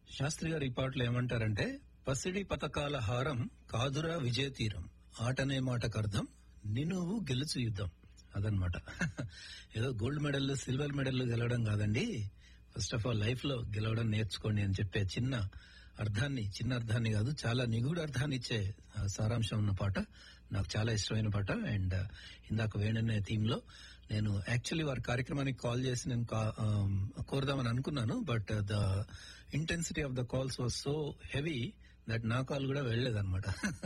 శాస్త్రి గారు ఈ పాటలు ఏమంటారంటే పసిడి పథకాల హారం కాదురా విజయ తీరం ఆటనే మాటకు అర్థం నినువు గెలుచు యుద్ధం అదనమాట ఏదో గోల్డ్ మెడల్ సిల్వర్ మెడల్ గెలవడం కాదండి ఫస్ట్ ఆఫ్ ఆల్ లైఫ్ లో గెలవడం నేర్చుకోండి అని చెప్పే చిన్న అర్థాన్ని చిన్న అర్థాన్ని కాదు చాలా నిగూఢ అర్థాన్ని ఇచ్చే ఆ, సారాంశం ఉన్న పాట నాకు చాలా ఇష్టమైన పాట అండ్ ఇందాక వేణనే థీమ్ లో నేను యాక్చువల్లీ వారి కార్యక్రమానికి కాల్ చేసి నేను కా- ఆమ్, కోరదామని అనుకున్నాను but the intensity of the calls was so heavy that నా కాల్ కూడా వెళ్ళలేదన్నమాట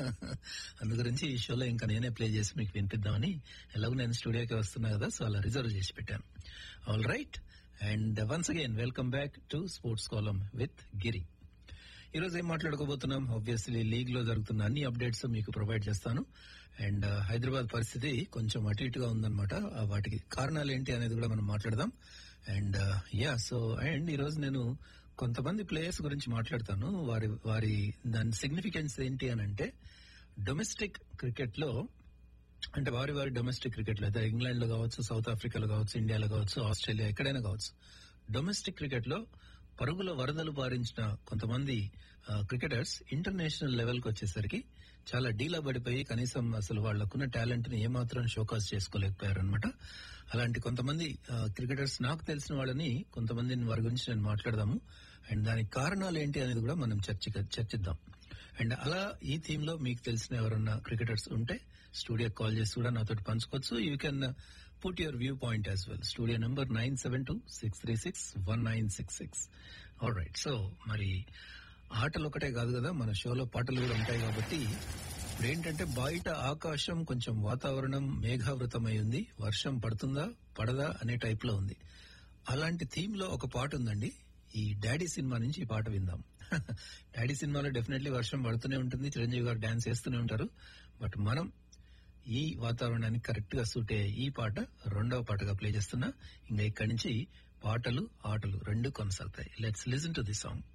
అందు గురించి ఈ షోలో ఇంకా నేనే ప్లే చేసి మీకు వినిపిద్దామని ఎలాగో నేను స్టూడియోకి వస్తున్నా కదా సో అలా రిజర్వ్ చేసి పెట్టాను all right and once again welcome back to sports కాలం విత్ గిరి ఈ రోజు ఏం మాట్లాడుకోబోతున్నాం ఆబ్వియస్లీ లీగ్ లో జరుగుతున్న అన్ని అప్డేట్స్ మీకు ప్రొవైడ్ చేస్తాను అండ్ హైదరాబాద్ పరిస్థితి కొంచెం అటు ఇటుగా ఉందన్నమాట ఆ వాటికి కారణాలు ఏంటి అనేది కూడా మనం మాట్లాడదాం అండ్ యా సో అండ్ ఈ రోజు నేను కొంతమంది ప్లేయర్స్ గురించి మాట్లాడతాను వారి వారి దాని సిగ్నిఫికెన్స్ ఏంటి అని అంటే డొమెస్టిక్ క్రికెట్ లో అంటే వారి వారి డొమెస్టిక్ క్రికెట్ లో అయితే ఇంగ్లాండ్ లో కావచ్చు సౌత్ ఆఫ్రికాలో కావచ్చు ఇండియాలో కావచ్చు ఆస్ట్రేలియా ఎక్కడైనా కావచ్చు డొమెస్టిక్ క్రికెట్ లో పరుగుల వరదలు బారించిన కొంతమంది ఆ, క్రికెటర్స్ ఇంటర్నేషనల్ లెవెల్ కి వచ్చేసరికి చాలా డీలా పడిపోయి కనీసం అసలు వాళ్ళకున్న టాలెంట్ ని ఏమాత్రం షోకాస్ చేసుకోలేకపోయారు అనమాట అలాంటి కొంతమంది ఆ, క్రికెటర్స్ నాకు తెలిసిన వాళ్ళని కొంతమందిని వారి గురించి నేను మాట్లాడదాము అండ్ దానికి కారణాలు ఏంటి అనేది కూడా మనం చర్చ చర్చిద్దాం అండ్ అలా ఈ థీమ్ లో మీకు తెలిసిన ఎవరన్నా క్రికెటర్స్ ఉంటే స్టూడియో కాల్ చేసి కూడా నాతో పంచుకోవచ్చు you can put your viewpoint as well studio number nine seven two six three six one nine six six right so మరి ఆటలు ఒకటే కాదు కదా మన షోలో పాటలు కూడా ఉంటాయి కాబట్టి ఇప్పుడు ఏంటంటే బయట ఆకాశం కొంచెం వాతావరణం మేఘావృతమై ఉంది వర్షం పడుతుందా పడదా అనే టైప్ లో ఉంది అలాంటి థీమ్ లో ఒక పాట ఉందండి ఈ డాడీ సినిమా నుంచి ఈ పాట విందాం డాడీ సినిమాలో డెఫినెట్లీ వర్షం పడుతూనే ఉంటుంది చిరంజీవి గారు డాన్స్ చేస్తూనే ఉంటారు బట్ మనం ఈ వాతావరణానికి కరెక్ట్ గా సూట్ అయ్యే ఈ పాట రెండవ పాటగా ప్లే చేస్తున్నా ఇంకా ఇక్కడి నుంచి పాటలు ఆటలు రెండు కొనసాగుతాయి let's listen to the song